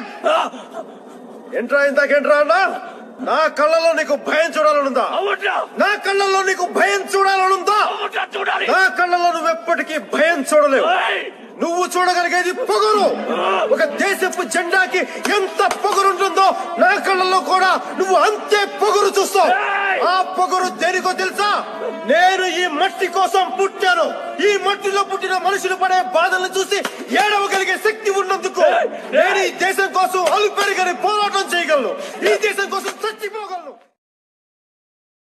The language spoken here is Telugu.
జగన్ ఎంట్రా ఇందాకేంట్రా అన్నా నా కళ్ళలో నీకు భయం చూడాలనుందా అవుట్రా నా కళ్ళలో నీకు భయం చూడాలనుందా అవుట్రా చూడాలి నా కళ్ళలో నువ్వు ఎప్పటికీ భయం చూడలేవు ఏయ్! నువ్వు చూడగలిగేది పొగరు ఒక దేశపు జెండాకి ఎంత పొగరుంటుందో నా కళ్ళలో కూడా నువ్వు అంతే పొగరు చూస్తావు ఏయ్! ఆ పొగరు దేనికో తెలుసా నేను ఈ మట్టి కోసం పుట్టాను ఈ మట్టిలో పుట్టిన మనుషులు పడే బాధలను చూసి ఏడవగలిగే శక్తి ఉన్నందుకు నేను ఈ దేశం కోసం అలుపెరగని పోరాటం చేయగలను ఈ దేశం కోసం చచ్చి